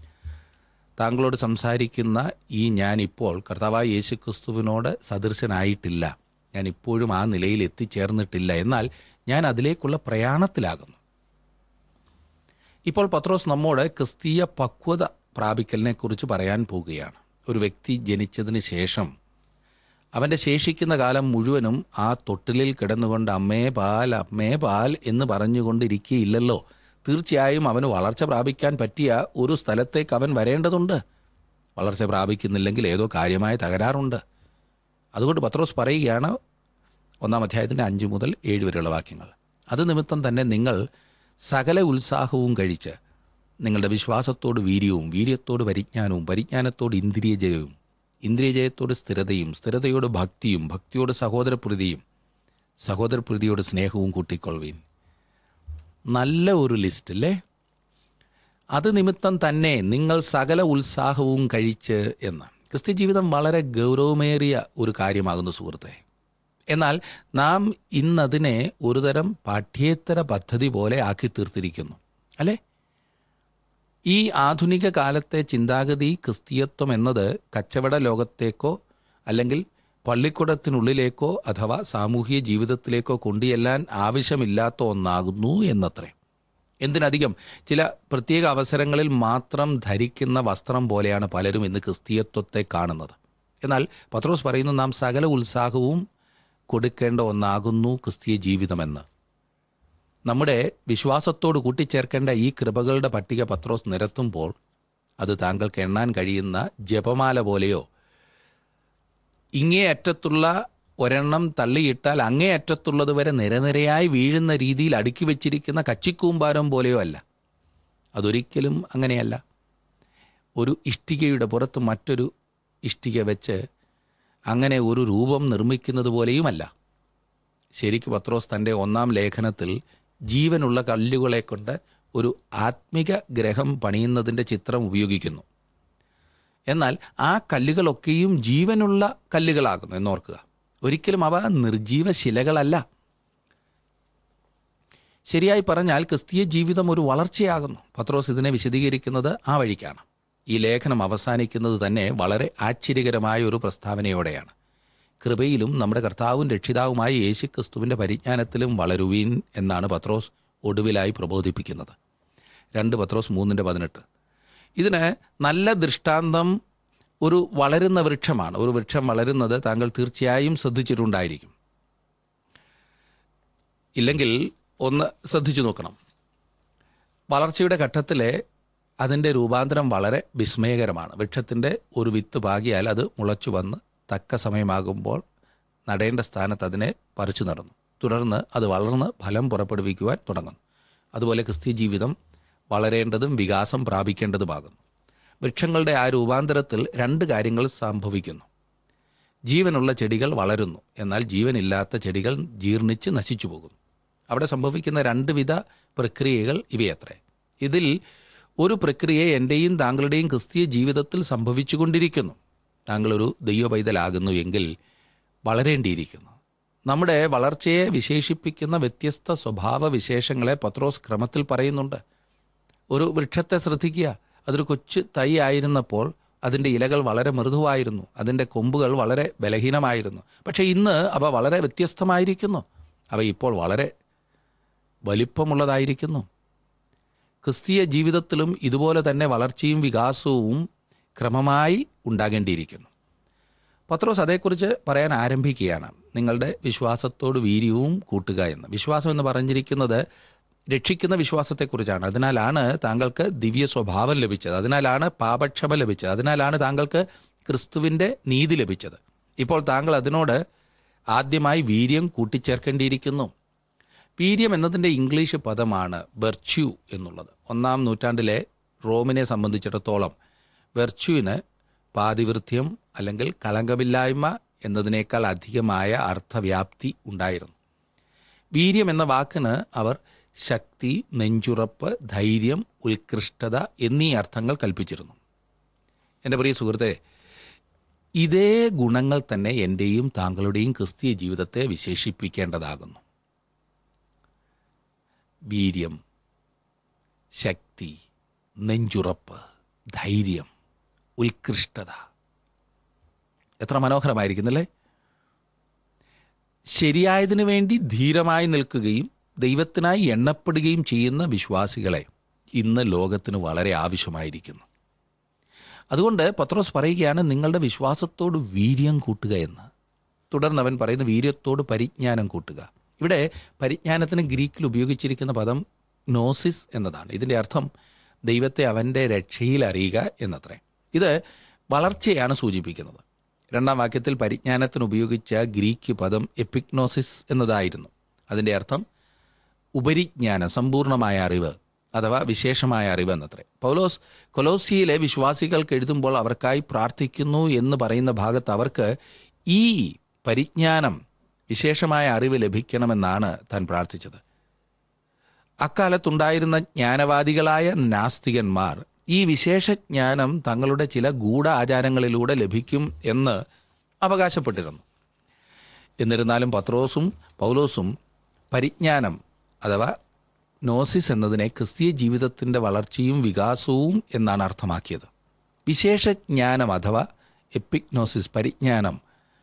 താങ്കളോട് സംസാരിക്കുന്ന ഈ ഞാൻ ഇപ്പോൾ കർത്താവായ യേശുക്രിസ്തുവിനോട് സദൃശനായിട്ടില്ല ഞാൻ ഇപ്പോഴും ആ നിലയിൽ എത്തിച്ചേർന്നിട്ടില്ല എന്നാൽ ഞാൻ അതിലേക്കുള്ള പ്രയാണത്തിലാകുന്നു ഇപ്പോൾ പത്രോസ് നമ്മോട് ക്രിസ്തീയ പക്വത പ്രാപിക്കലിനെ കുറിച്ച് പറയാൻ പോകുകയാണ് ഒരു വ്യക്തി ജനിച്ചതിന് ശേഷം അവന്റെ ശേഷിക്കുന്ന കാലം മുഴുവനും ആ തൊട്ടിലിൽ കിടന്നുകൊണ്ട് അമ്മേ പാൽ അമ്മേ പാൽ എന്ന് പറഞ്ഞുകൊണ്ടിരിക്കുകയില്ലല്ലോ തീർച്ചയായും അവന് വളർച്ച പ്രാപിക്കാൻ പറ്റിയ ഒരു സ്ഥലത്തേക്ക് അവൻ വരേണ്ടതുണ്ട് വളർച്ച പ്രാപിക്കുന്നില്ലെങ്കിൽ ഏതോ കാര്യമായ തകരാറുണ്ട് അതുകൊണ്ട് പത്രോസ് പറയുകയാണ് ഒന്നാം അധ്യായത്തിന്റെ അഞ്ച് മുതൽ ഏഴ് വരെയുള്ള വാക്യങ്ങൾ അത് നിമിത്തം തന്നെ നിങ്ങൾ സകല ഉത്സാഹവും കഴിച്ച് നിങ്ങളുടെ വിശ്വാസത്തോട് വീര്യവും വീര്യത്തോട് പരിജ്ഞാനവും പരിജ്ഞാനത്തോട് ഇന്ദ്രിയജയവും ഇന്ദ്രിയജയത്തോട് സ്ഥിരതയും സ്ഥിരതയോട് ഭക്തിയും ഭക്തിയോട് സഹോദരപ്രീതിയും സഹോദരപ്രീതിയോട് സ്നേഹവും കൂട്ടിക്കൊള്ളുവീൻ നല്ല ഒരു ലിസ്റ്റ് അല്ലേ അത് നിമിത്തം തന്നെ നിങ്ങൾ സകല ഉത്സാഹവും കഴിച്ച് എന്ന് ക്രിസ്ത്യ ജീവിതം വളരെ ഗൗരവമേറിയ ഒരു കാര്യമാകുന്നു സുഹൃത്തെ എന്നാൽ നാം ഇന്നതിനെ ഒരുതരം പാഠ്യേത്തര പദ്ധതി പോലെ ആക്കി തീർത്തിരിക്കുന്നു അല്ലേ ഈ ആധുനിക കാലത്തെ ചിന്താഗതി ക്രിസ്തീയത്വം എന്നത് കച്ചവട ലോകത്തേക്കോ അല്ലെങ്കിൽ പള്ളിക്കുടത്തിനുള്ളിലേക്കോ അഥവാ സാമൂഹിക ജീവിതത്തിലേക്കോ കൊണ്ടുചെല്ലാൻ ആവശ്യമില്ലാത്ത ഒന്നാകുന്നു എന്നത്രേ എന്തിനധികം ചില പ്രത്യേക അവസരങ്ങളിൽ മാത്രം ധരിക്കുന്ന വസ്ത്രം പോലെയാണ് പലരും ഇന്ന് ക്രിസ്തീയത്വത്തെ കാണുന്നത് എന്നാൽ പത്രോസ് പറയുന്നു നാം സകല ഉത്സാഹവും കൊടുക്കേണ്ട ഒന്നാകുന്നു ക്രിസ്തീയ ജീവിതമെന്ന് നമ്മുടെ വിശ്വാസത്തോട് കൂട്ടിച്ചേർക്കേണ്ട ഈ കൃപകളുടെ പട്ടിക പത്രോസ് നിരത്തുമ്പോൾ അത് താങ്കൾക്ക് എണ്ണാൻ കഴിയുന്ന ജപമാല പോലെയോ ഇങ്ങേ അറ്റത്തുള്ള ഒരെണ്ണം തള്ളിയിട്ടാൽ അങ്ങേ അറ്റത്തുള്ളത് വരെ നിരനിരയായി വീഴുന്ന രീതിയിൽ അടുക്കി വെച്ചിരിക്കുന്ന കച്ചിക്കൂമ്പാരം പോലെയോ അല്ല അതൊരിക്കലും അങ്ങനെയല്ല ഒരു ഇഷ്ടികയുടെ പുറത്ത് മറ്റൊരു ഇഷ്ടിക വെച്ച് അങ്ങനെ ഒരു രൂപം നിർമ്മിക്കുന്നത് പോലെയുമല്ല ശരിക്ക് പത്രോസ് തൻ്റെ ഒന്നാം ലേഖനത്തിൽ ജീവനുള്ള കല്ലുകളെ കൊണ്ട് ഒരു ആത്മിക ഗ്രഹം പണിയുന്നതിൻ്റെ ചിത്രം ഉപയോഗിക്കുന്നു എന്നാൽ ആ കല്ലുകളൊക്കെയും ജീവനുള്ള കല്ലുകളാകുന്നു എന്നോർക്കുക ഒരിക്കലും അവ നിർജീവ ശിലകളല്ല ശരിയായി പറഞ്ഞാൽ ക്രിസ്തീയ ജീവിതം ഒരു വളർച്ചയാകുന്നു പത്രോസ് ഇതിനെ വിശദീകരിക്കുന്നത് ആ വഴിക്കാണ് ഈ ലേഖനം അവസാനിക്കുന്നത് തന്നെ വളരെ ആശ്ചര്യകരമായ ഒരു പ്രസ്താവനയോടെയാണ് കൃപയിലും നമ്മുടെ കർത്താവും രക്ഷിതാവുമായ യേശുക്രിസ്തുവിന്റെ പരിജ്ഞാനത്തിലും വളരുവീൻ എന്നാണ് പത്രോസ് ഒടുവിലായി പ്രബോധിപ്പിക്കുന്നത് രണ്ട് പത്രോസ് മൂന്നിന്റെ പതിനെട്ട് ഇതിന് നല്ല ദൃഷ്ടാന്തം ഒരു വളരുന്ന വൃക്ഷമാണ് ഒരു വൃക്ഷം വളരുന്നത് താങ്കൾ തീർച്ചയായും ശ്രദ്ധിച്ചിട്ടുണ്ടായിരിക്കും ഇല്ലെങ്കിൽ ഒന്ന് ശ്രദ്ധിച്ചു നോക്കണം വളർച്ചയുടെ ഘട്ടത്തിലെ അതിൻ്റെ രൂപാന്തരം വളരെ വിസ്മയകരമാണ് വൃക്ഷത്തിൻ്റെ ഒരു വിത്ത് പാകിയാൽ അത് മുളച്ചു വന്ന് തക്ക സമയമാകുമ്പോൾ നടേണ്ട സ്ഥാനത്ത് അതിനെ പറിച്ചു നടന്നു തുടർന്ന് അത് വളർന്ന് ഫലം പുറപ്പെടുവിക്കുവാൻ തുടങ്ങുന്നു അതുപോലെ ക്രിസ്ത്യ ജീവിതം വളരേണ്ടതും വികാസം പ്രാപിക്കേണ്ടതുമാകുന്നു വൃക്ഷങ്ങളുടെ ആ രൂപാന്തരത്തിൽ രണ്ട് കാര്യങ്ങൾ സംഭവിക്കുന്നു ജീവനുള്ള ചെടികൾ വളരുന്നു എന്നാൽ ജീവനില്ലാത്ത ചെടികൾ ജീർണിച്ച് നശിച്ചു പോകുന്നു അവിടെ സംഭവിക്കുന്ന രണ്ട് വിധ പ്രക്രിയകൾ ഇവയത്രേ ഇതിൽ ഒരു പ്രക്രിയ എൻ്റെയും താങ്കളുടെയും ക്രിസ്തീയ ജീവിതത്തിൽ സംഭവിച്ചുകൊണ്ടിരിക്കുന്നു താങ്കളൊരു ദൈവപൈതലാകുന്നു എങ്കിൽ വളരേണ്ടിയിരിക്കുന്നു നമ്മുടെ വളർച്ചയെ വിശേഷിപ്പിക്കുന്ന വ്യത്യസ്ത സ്വഭാവ വിശേഷങ്ങളെ പത്രോസ് ക്രമത്തിൽ പറയുന്നുണ്ട് ഒരു വൃക്ഷത്തെ ശ്രദ്ധിക്കുക അതൊരു കൊച്ചു തൈ ആയിരുന്നപ്പോൾ അതിൻ്റെ ഇലകൾ വളരെ മൃദുവായിരുന്നു അതിൻ്റെ കൊമ്പുകൾ വളരെ ബലഹീനമായിരുന്നു പക്ഷേ ഇന്ന് അവ വളരെ വ്യത്യസ്തമായിരിക്കുന്നു അവ ഇപ്പോൾ വളരെ വലിപ്പമുള്ളതായിരിക്കുന്നു ക്രിസ്തീയ ജീവിതത്തിലും ഇതുപോലെ തന്നെ വളർച്ചയും വികാസവും ക്രമമായി ഉണ്ടാകേണ്ടിയിരിക്കുന്നു പത്രോസ് അതേക്കുറിച്ച് പറയാൻ ആരംഭിക്കുകയാണ് നിങ്ങളുടെ വിശ്വാസത്തോട് വീര്യവും കൂട്ടുക എന്ന് വിശ്വാസം എന്ന് പറഞ്ഞിരിക്കുന്നത് രക്ഷിക്കുന്ന വിശ്വാസത്തെക്കുറിച്ചാണ് അതിനാലാണ് താങ്കൾക്ക് ദിവ്യ സ്വഭാവം ലഭിച്ചത് അതിനാലാണ് പാപക്ഷമ ലഭിച്ചത് അതിനാലാണ് താങ്കൾക്ക് ക്രിസ്തുവിൻ്റെ നീതി ലഭിച്ചത് ഇപ്പോൾ താങ്കൾ അതിനോട് ആദ്യമായി വീര്യം കൂട്ടിച്ചേർക്കേണ്ടിയിരിക്കുന്നു വീര്യം എന്നതിൻ്റെ ഇംഗ്ലീഷ് പദമാണ് വെർച്യു എന്നുള്ളത് ഒന്നാം നൂറ്റാണ്ടിലെ റോമിനെ സംബന്ധിച്ചിടത്തോളം വെർച്യുവിന് പാതിവൃത്യം അല്ലെങ്കിൽ കളങ്കമില്ലായ്മ എന്നതിനേക്കാൾ അധികമായ അർത്ഥവ്യാപ്തി ഉണ്ടായിരുന്നു വീര്യം എന്ന വാക്കിന് അവർ ശക്തി നെഞ്ചുറപ്പ് ധൈര്യം ഉത്കൃഷ്ടത എന്നീ അർത്ഥങ്ങൾ കൽപ്പിച്ചിരുന്നു എൻ്റെ പ്രിയ സുഹൃത്തെ ഇതേ ഗുണങ്ങൾ തന്നെ എൻ്റെയും താങ്കളുടെയും ക്രിസ്തീയ ജീവിതത്തെ വിശേഷിപ്പിക്കേണ്ടതാകുന്നു വീര്യം ശക്തി നെഞ്ചുറപ്പ് ധൈര്യം ഉത്കൃഷ്ടത എത്ര മനോഹരമായിരിക്കുന്നല്ലേ ശരിയായതിനു വേണ്ടി ധീരമായി നിൽക്കുകയും ദൈവത്തിനായി എണ്ണപ്പെടുകയും ചെയ്യുന്ന വിശ്വാസികളെ ഇന്ന് ലോകത്തിന് വളരെ ആവശ്യമായിരിക്കുന്നു അതുകൊണ്ട് പത്രോസ് പറയുകയാണ് നിങ്ങളുടെ വിശ്വാസത്തോട് വീര്യം കൂട്ടുക എന്ന് തുടർന്ന് അവൻ പറയുന്ന വീര്യത്തോട് പരിജ്ഞാനം കൂട്ടുക ഇവിടെ പരിജ്ഞാനത്തിന് ഗ്രീക്കിൽ ഉപയോഗിച്ചിരിക്കുന്ന പദം നോസിസ് എന്നതാണ് ഇതിന്റെ അർത്ഥം ദൈവത്തെ അവന്റെ രക്ഷയിൽ അറിയുക എന്നത്രേ ഇത് വളർച്ചയാണ് സൂചിപ്പിക്കുന്നത് രണ്ടാം വാക്യത്തിൽ പരിജ്ഞാനത്തിന് ഉപയോഗിച്ച ഗ്രീക്ക് പദം എപ്പിക്നോസിസ് എന്നതായിരുന്നു അതിന്റെ അർത്ഥം ഉപരിജ്ഞാനം സമ്പൂർണമായ അറിവ് അഥവാ വിശേഷമായ അറിവ് എന്നത്രേ പൗലോസ് കൊലോസിയിലെ വിശ്വാസികൾക്ക് എഴുതുമ്പോൾ അവർക്കായി പ്രാർത്ഥിക്കുന്നു എന്ന് പറയുന്ന ഭാഗത്ത് അവർക്ക് ഈ പരിജ്ഞാനം വിശേഷമായ അറിവ് ലഭിക്കണമെന്നാണ് താൻ പ്രാർത്ഥിച്ചത് അക്കാലത്തുണ്ടായിരുന്ന ജ്ഞാനവാദികളായ നാസ്തികന്മാർ ഈ വിശേഷജ്ഞാനം തങ്ങളുടെ ചില ഗൂഢ ആചാരങ്ങളിലൂടെ ലഭിക്കും എന്ന് അവകാശപ്പെട്ടിരുന്നു എന്നിരുന്നാലും പത്രോസും പൗലോസും പരിജ്ഞാനം അഥവാ നോസിസ് എന്നതിനെ ക്രിസ്തീയ ജീവിതത്തിന്റെ വളർച്ചയും വികാസവും എന്നാണ് അർത്ഥമാക്കിയത് വിശേഷജ്ഞാനം അഥവാ എപ്പിക്നോസിസ് പരിജ്ഞാനം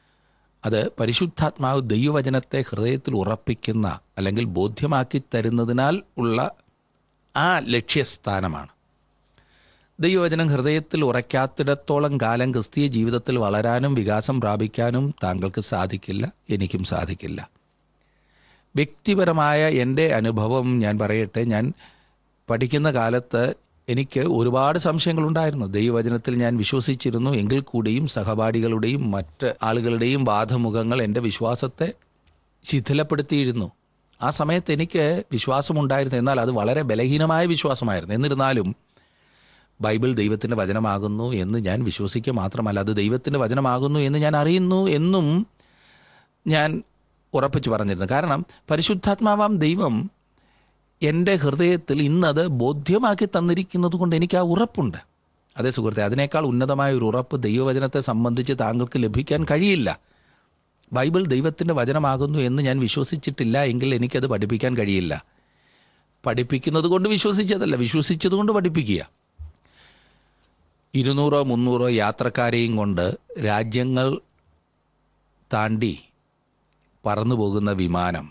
അത് പരിശുദ്ധാത്മാവ് ദൈവവചനത്തെ ഹൃദയത്തിൽ ഉറപ്പിക്കുന്ന അല്ലെങ്കിൽ ബോധ്യമാക്കി തരുന്നതിനാൽ ഉള്ള ആ ലക്ഷ്യസ്ഥാനമാണ് ദൈവവചനം ഹൃദയത്തിൽ ഉറയ്ക്കാത്തിടത്തോളം കാലം ക്രിസ്തീയ ജീവിതത്തിൽ വളരാനും വികാസം പ്രാപിക്കാനും താങ്കൾക്ക് സാധിക്കില്ല എനിക്കും സാധിക്കില്ല വ്യക്തിപരമായ എൻ്റെ അനുഭവം ഞാൻ പറയട്ടെ ഞാൻ പഠിക്കുന്ന കാലത്ത് എനിക്ക് ഒരുപാട് സംശയങ്ങളുണ്ടായിരുന്നു ദൈവവചനത്തിൽ ഞാൻ വിശ്വസിച്ചിരുന്നു എങ്കിൽ കൂടിയും സഹപാഠികളുടെയും മറ്റ് ആളുകളുടെയും വാദമുഖങ്ങൾ എൻ്റെ വിശ്വാസത്തെ ശിഥിലപ്പെടുത്തിയിരുന്നു ആ സമയത്ത് എനിക്ക് വിശ്വാസമുണ്ടായിരുന്നു എന്നാൽ അത് വളരെ ബലഹീനമായ വിശ്വാസമായിരുന്നു എന്നിരുന്നാലും ബൈബിൾ ദൈവത്തിൻ്റെ വചനമാകുന്നു എന്ന് ഞാൻ വിശ്വസിക്കുക മാത്രമല്ല അത് ദൈവത്തിൻ്റെ വചനമാകുന്നു എന്ന് ഞാൻ അറിയുന്നു എന്നും ഞാൻ ഉറപ്പിച്ചു പറഞ്ഞിരുന്നു കാരണം പരിശുദ്ധാത്മാവാം ദൈവം എൻ്റെ ഹൃദയത്തിൽ ഇന്നത് ബോധ്യമാക്കി തന്നിരിക്കുന്നത് കൊണ്ട് എനിക്ക് ആ ഉറപ്പുണ്ട് അതേ സുഹൃത്തെ അതിനേക്കാൾ ഉന്നതമായ ഒരു ഉറപ്പ് ദൈവവചനത്തെ സംബന്ധിച്ച് താങ്കൾക്ക് ലഭിക്കാൻ കഴിയില്ല ബൈബിൾ ദൈവത്തിൻ്റെ വചനമാകുന്നു എന്ന് ഞാൻ വിശ്വസിച്ചിട്ടില്ല എങ്കിൽ എനിക്കത് പഠിപ്പിക്കാൻ കഴിയില്ല പഠിപ്പിക്കുന്നത് കൊണ്ട് വിശ്വസിച്ചതല്ല വിശ്വസിച്ചത് കൊണ്ട് പഠിപ്പിക്കുക ഇരുന്നൂറോ മുന്നൂറോ യാത്രക്കാരെയും കൊണ്ട് രാജ്യങ്ങൾ താണ്ടി പറന്നു പോകുന്ന വിമാനം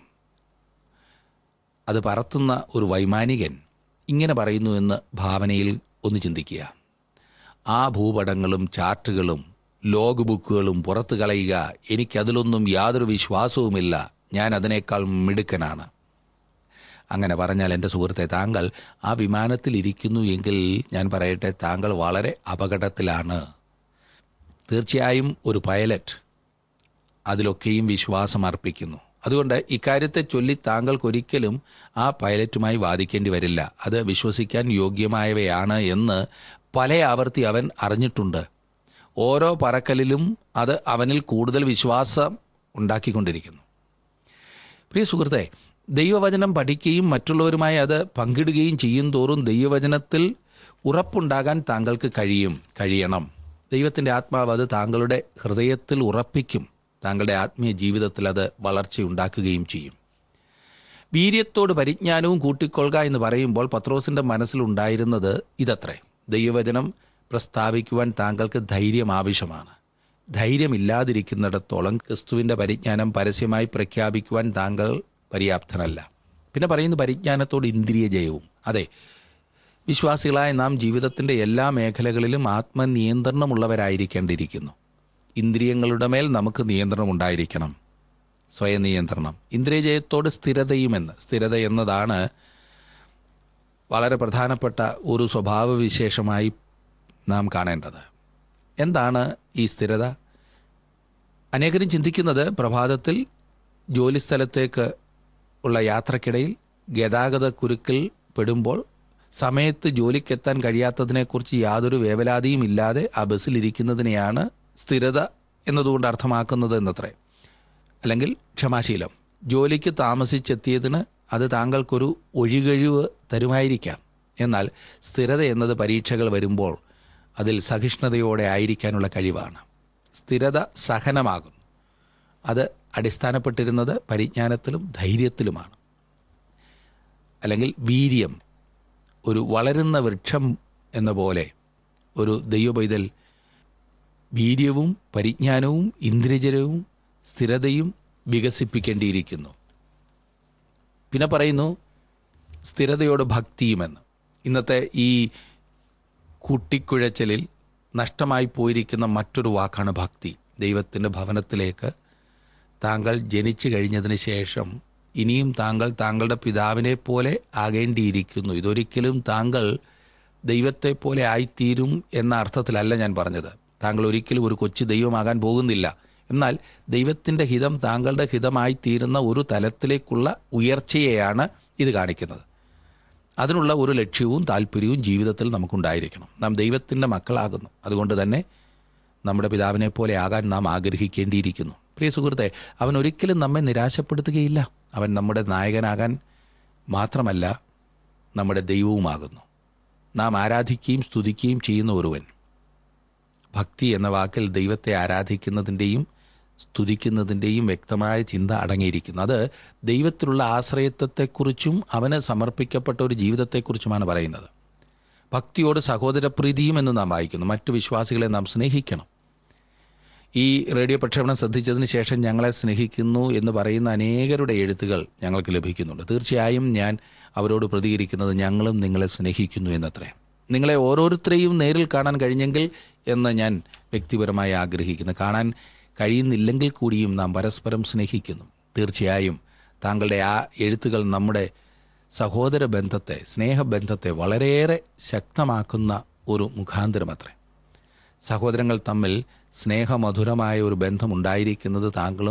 അത് പറത്തുന്ന ഒരു വൈമാനികൻ ഇങ്ങനെ പറയുന്നു എന്ന് ഭാവനയിൽ ഒന്ന് ചിന്തിക്കുക ആ ഭൂപടങ്ങളും ചാർട്ടുകളും ലോഗ് ബുക്കുകളും പുറത്തു കളയുക എനിക്കതിലൊന്നും യാതൊരു വിശ്വാസവുമില്ല ഞാൻ അതിനേക്കാൾ മിടുക്കനാണ് അങ്ങനെ പറഞ്ഞാൽ എൻ്റെ സുഹൃത്തെ താങ്കൾ ആ വിമാനത്തിൽ ഇരിക്കുന്നു എങ്കിൽ ഞാൻ പറയട്ടെ താങ്കൾ വളരെ അപകടത്തിലാണ് തീർച്ചയായും ഒരു പൈലറ്റ് അതിലൊക്കെയും വിശ്വാസം അർപ്പിക്കുന്നു അതുകൊണ്ട് ഇക്കാര്യത്തെ ചൊല്ലി താങ്കൾക്കൊരിക്കലും ആ പൈലറ്റുമായി വാദിക്കേണ്ടി വരില്ല അത് വിശ്വസിക്കാൻ യോഗ്യമായവയാണ് എന്ന് പല ആവർത്തി അവൻ അറിഞ്ഞിട്ടുണ്ട് ഓരോ പറക്കലിലും അത് അവനിൽ കൂടുതൽ വിശ്വാസം ഉണ്ടാക്കിക്കൊണ്ടിരിക്കുന്നു പ്രിയ സുഹൃത്തെ ദൈവവചനം പഠിക്കുകയും മറ്റുള്ളവരുമായി അത് പങ്കിടുകയും ചെയ്യും തോറും ദൈവവചനത്തിൽ ഉറപ്പുണ്ടാകാൻ താങ്കൾക്ക് കഴിയും കഴിയണം ദൈവത്തിൻ്റെ ആത്മാവ് അത് താങ്കളുടെ ഹൃദയത്തിൽ ഉറപ്പിക്കും താങ്കളുടെ ആത്മീയ ജീവിതത്തിൽ അത് വളർച്ചയുണ്ടാക്കുകയും ചെയ്യും വീര്യത്തോട് പരിജ്ഞാനവും കൂട്ടിക്കൊള്ളുക എന്ന് പറയുമ്പോൾ പത്രോസിന്റെ മനസ്സിലുണ്ടായിരുന്നത് ഇതത്രേ ദൈവവചനം പ്രസ്താവിക്കുവാൻ താങ്കൾക്ക് ധൈര്യം ആവശ്യമാണ് ധൈര്യമില്ലാതിരിക്കുന്നിടത്തോളം ക്രിസ്തുവിന്റെ പരിജ്ഞാനം പരസ്യമായി പ്രഖ്യാപിക്കുവാൻ താങ്കൾ പര്യാപ്തനല്ല പിന്നെ പറയുന്നു പരിജ്ഞാനത്തോട് ഇന്ദ്രിയ ജയവും അതെ വിശ്വാസികളായ നാം ജീവിതത്തിന്റെ എല്ലാ മേഖലകളിലും ആത്മനിയന്ത്രണമുള്ളവരായിരിക്കേണ്ടിയിരിക്കുന്നു ഇന്ദ്രിയങ്ങളുടെ മേൽ നമുക്ക് നിയന്ത്രണം ഉണ്ടായിരിക്കണം സ്വയം നിയന്ത്രണം ഇന്ദ്രിയജയത്തോട് സ്ഥിരതയുമെന്ന് സ്ഥിരത എന്നതാണ് വളരെ പ്രധാനപ്പെട്ട ഒരു സ്വഭാവവിശേഷമായി നാം കാണേണ്ടത് എന്താണ് ഈ സ്ഥിരത അനേകരും ചിന്തിക്കുന്നത് പ്രഭാതത്തിൽ ജോലിസ്ഥലത്തേക്ക് ഉള്ള യാത്രക്കിടയിൽ ഗതാഗത കുരുക്കിൽ പെടുമ്പോൾ സമയത്ത് ജോലിക്കെത്താൻ കഴിയാത്തതിനെക്കുറിച്ച് യാതൊരു വേവലാതിയും ഇല്ലാതെ ആ ബസ്സിലിരിക്കുന്നതിനെയാണ് സ്ഥിരത എന്നതുകൊണ്ട് അർത്ഥമാക്കുന്നത് എന്നത്രേ അല്ലെങ്കിൽ ക്ഷമാശീലം ജോലിക്ക് താമസിച്ചെത്തിയതിന് അത് താങ്കൾക്കൊരു ഒഴികഴിവ് തരുമായിരിക്കാം എന്നാൽ സ്ഥിരത എന്നത് പരീക്ഷകൾ വരുമ്പോൾ അതിൽ സഹിഷ്ണുതയോടെ ആയിരിക്കാനുള്ള കഴിവാണ് സ്ഥിരത സഹനമാകും അത് അടിസ്ഥാനപ്പെട്ടിരുന്നത് പരിജ്ഞാനത്തിലും ധൈര്യത്തിലുമാണ് അല്ലെങ്കിൽ വീര്യം ഒരു വളരുന്ന വൃക്ഷം എന്ന പോലെ ഒരു ദൈവപൈതൽ വീര്യവും പരിജ്ഞാനവും ഇന്ദ്രിയജരവും സ്ഥിരതയും വികസിപ്പിക്കേണ്ടിയിരിക്കുന്നു പിന്നെ പറയുന്നു സ്ഥിരതയോട് ഭക്തിയുമെന്ന് ഇന്നത്തെ ഈ കൂട്ടിക്കുഴച്ചലിൽ നഷ്ടമായി പോയിരിക്കുന്ന മറ്റൊരു വാക്കാണ് ഭക്തി ദൈവത്തിൻ്റെ ഭവനത്തിലേക്ക് താങ്കൾ ജനിച്ചു കഴിഞ്ഞതിന് ശേഷം ഇനിയും താങ്കൾ താങ്കളുടെ പിതാവിനെ പോലെ ആകേണ്ടിയിരിക്കുന്നു ഇതൊരിക്കലും താങ്കൾ ദൈവത്തെ പോലെ ആയിത്തീരും എന്ന അർത്ഥത്തിലല്ല ഞാൻ പറഞ്ഞത് താങ്കൾ ഒരിക്കലും ഒരു കൊച്ചു ദൈവമാകാൻ പോകുന്നില്ല എന്നാൽ ദൈവത്തിന്റെ ഹിതം താങ്കളുടെ ഹിതമായിത്തീരുന്ന ഒരു തലത്തിലേക്കുള്ള ഉയർച്ചയെയാണ് ഇത് കാണിക്കുന്നത് അതിനുള്ള ഒരു ലക്ഷ്യവും താല്പര്യവും ജീവിതത്തിൽ നമുക്കുണ്ടായിരിക്കണം നാം ദൈവത്തിന്റെ മക്കളാകുന്നു അതുകൊണ്ട് തന്നെ നമ്മുടെ പിതാവിനെ പോലെ ആകാൻ നാം ആഗ്രഹിക്കേണ്ടിയിരിക്കുന്നു പ്രിയ സുഹൃത്തെ അവൻ ഒരിക്കലും നമ്മെ നിരാശപ്പെടുത്തുകയില്ല അവൻ നമ്മുടെ നായകനാകാൻ മാത്രമല്ല നമ്മുടെ ദൈവവുമാകുന്നു നാം ആരാധിക്കുകയും സ്തുതിക്കുകയും ചെയ്യുന്ന ഒരുവൻ ഭക്തി എന്ന വാക്കിൽ ദൈവത്തെ ആരാധിക്കുന്നതിൻ്റെയും സ്തുതിക്കുന്നതിൻ്റെയും വ്യക്തമായ ചിന്ത അടങ്ങിയിരിക്കുന്നു അത് ദൈവത്തിലുള്ള ആശ്രയത്വത്തെക്കുറിച്ചും അവന് സമർപ്പിക്കപ്പെട്ട ഒരു ജീവിതത്തെക്കുറിച്ചുമാണ് പറയുന്നത് ഭക്തിയോട് സഹോദരപ്രീതിയും എന്ന് നാം വായിക്കുന്നു മറ്റു വിശ്വാസികളെ നാം സ്നേഹിക്കണം ഈ റേഡിയോ പ്രക്ഷേപണം ശ്രദ്ധിച്ചതിന് ശേഷം ഞങ്ങളെ സ്നേഹിക്കുന്നു എന്ന് പറയുന്ന അനേകരുടെ എഴുത്തുകൾ ഞങ്ങൾക്ക് ലഭിക്കുന്നുണ്ട് തീർച്ചയായും ഞാൻ അവരോട് പ്രതികരിക്കുന്നത് ഞങ്ങളും നിങ്ങളെ സ്നേഹിക്കുന്നു എന്നത്രേ നിങ്ങളെ ഓരോരുത്തരെയും നേരിൽ കാണാൻ കഴിഞ്ഞെങ്കിൽ എന്ന് ഞാൻ വ്യക്തിപരമായി ആഗ്രഹിക്കുന്നു കാണാൻ കഴിയുന്നില്ലെങ്കിൽ കൂടിയും നാം പരസ്പരം സ്നേഹിക്കുന്നു തീർച്ചയായും താങ്കളുടെ ആ എഴുത്തുകൾ നമ്മുടെ സഹോദര ബന്ധത്തെ സ്നേഹബന്ധത്തെ വളരെയേറെ ശക്തമാക്കുന്ന ഒരു മുഖാന്തരമത്രേ സഹോദരങ്ങൾ തമ്മിൽ സ്നേഹമധുരമായ ഒരു ബന്ധമുണ്ടായിരിക്കുന്നത് താങ്കളും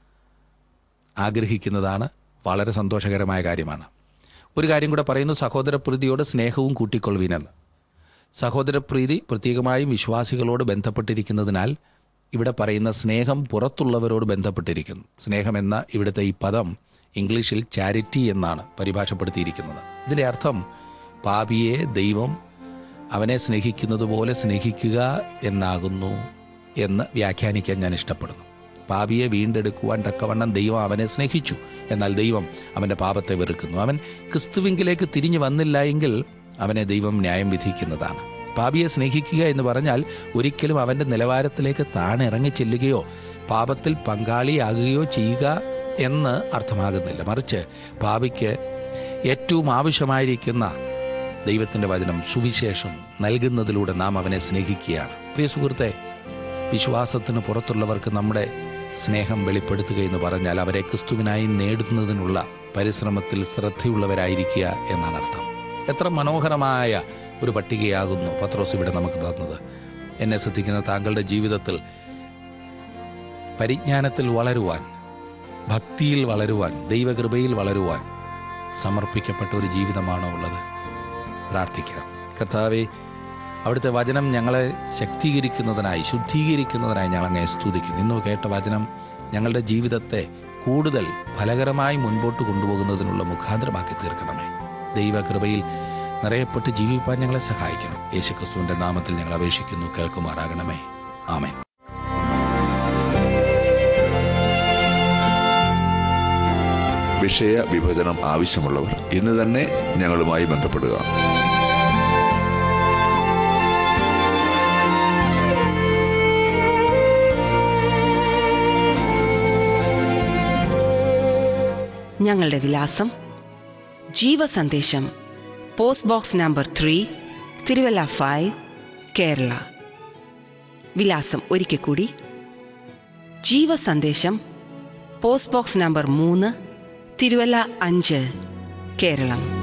ആഗ്രഹിക്കുന്നതാണ് വളരെ സന്തോഷകരമായ കാര്യമാണ് ഒരു കാര്യം കൂടെ പറയുന്നു സഹോദരപ്രീതിയോട് സ്നേഹവും കൂട്ടിക്കൊള്ളുവിനെന്ന് സഹോദരപ്രീതി പ്രത്യേകമായും വിശ്വാസികളോട് ബന്ധപ്പെട്ടിരിക്കുന്നതിനാൽ ഇവിടെ പറയുന്ന സ്നേഹം പുറത്തുള്ളവരോട് ബന്ധപ്പെട്ടിരിക്കുന്നു സ്നേഹമെന്ന ഇവിടുത്തെ ഈ പദം ഇംഗ്ലീഷിൽ ചാരിറ്റി എന്നാണ് പരിഭാഷപ്പെടുത്തിയിരിക്കുന്നത് ഇതിന്റെ അർത്ഥം പാപിയെ ദൈവം അവനെ സ്നേഹിക്കുന്നത് പോലെ സ്നേഹിക്കുക എന്നാകുന്നു എന്ന് വ്യാഖ്യാനിക്കാൻ ഞാൻ ഇഷ്ടപ്പെടുന്നു പാപിയെ വീണ്ടെടുക്കുവാൻ തക്കവണ്ണം ദൈവം അവനെ സ്നേഹിച്ചു എന്നാൽ ദൈവം അവന്റെ പാപത്തെ വെറുക്കുന്നു അവൻ ക്രിസ്തുവിങ്കിലേക്ക് തിരിഞ്ഞു വന്നില്ല എങ്കിൽ അവനെ ദൈവം ന്യായം വിധിക്കുന്നതാണ് പാപിയെ സ്നേഹിക്കുക എന്ന് പറഞ്ഞാൽ ഒരിക്കലും അവന്റെ നിലവാരത്തിലേക്ക് താണിറങ്ങി ചെല്ലുകയോ പാപത്തിൽ പങ്കാളിയാകുകയോ ചെയ്യുക എന്ന് അർത്ഥമാകുന്നില്ല മറിച്ച് പാപിക്ക് ഏറ്റവും ആവശ്യമായിരിക്കുന്ന ദൈവത്തിന്റെ വചനം സുവിശേഷം നൽകുന്നതിലൂടെ നാം അവനെ സ്നേഹിക്കുകയാണ് പ്രിയ സുഹൃത്തെ വിശ്വാസത്തിന് പുറത്തുള്ളവർക്ക് നമ്മുടെ സ്നേഹം വെളിപ്പെടുത്തുക എന്ന് പറഞ്ഞാൽ അവരെ ക്രിസ്തുവിനായി നേടുന്നതിനുള്ള പരിശ്രമത്തിൽ ശ്രദ്ധയുള്ളവരായിരിക്കുക എന്നാണ് അർത്ഥം എത്ര മനോഹരമായ ഒരു പട്ടികയാകുന്നു പത്രോസ് ഇവിടെ നമുക്ക് തന്നത് എന്നെ ശ്രദ്ധിക്കുന്ന താങ്കളുടെ ജീവിതത്തിൽ പരിജ്ഞാനത്തിൽ വളരുവാൻ ഭക്തിയിൽ വളരുവാൻ ദൈവകൃപയിൽ വളരുവാൻ സമർപ്പിക്കപ്പെട്ട ഒരു ജീവിതമാണോ ഉള്ളത് പ്രാർത്ഥിക്കാം കർത്താവെ അവിടുത്തെ വചനം ഞങ്ങളെ ശക്തീകരിക്കുന്നതിനായി ശുദ്ധീകരിക്കുന്നതിനായി ഞങ്ങൾ അങ്ങേ സ്തുതിക്കുന്നു ഇന്ന് കേട്ട വചനം ഞങ്ങളുടെ ജീവിതത്തെ കൂടുതൽ ഫലകരമായി മുൻപോട്ട് കൊണ്ടുപോകുന്നതിനുള്ള മുഖാന്തരമാക്കി തീർക്കണമേ ദൈവകൃപയിൽ നിറയപ്പെട്ട് ജീവിപ്പാൻ ഞങ്ങളെ സഹായിക്കണം യേശുക്രിസ്തുവിന്റെ നാമത്തിൽ ഞങ്ങൾ അപേക്ഷിക്കുന്നു കേൾക്കുമാറാകണമേ ആമേൻ വിഷയ വിഭജനം ആവശ്യമുള്ളവർ ഇന്ന് തന്നെ ഞങ്ങളുമായി ബന്ധപ്പെടുക ഞങ്ങളുടെ വിലാസം Jeevasandesham post box number three Thiruvalla five Kerala വിലാസം ഒരിക്കൽ കൂടി ജീവസന്ദേശം പോസ്റ്റ് ബോക്സ് നമ്പർ മൂന്ന് തിരുവല്ല അഞ്ച് കേരളം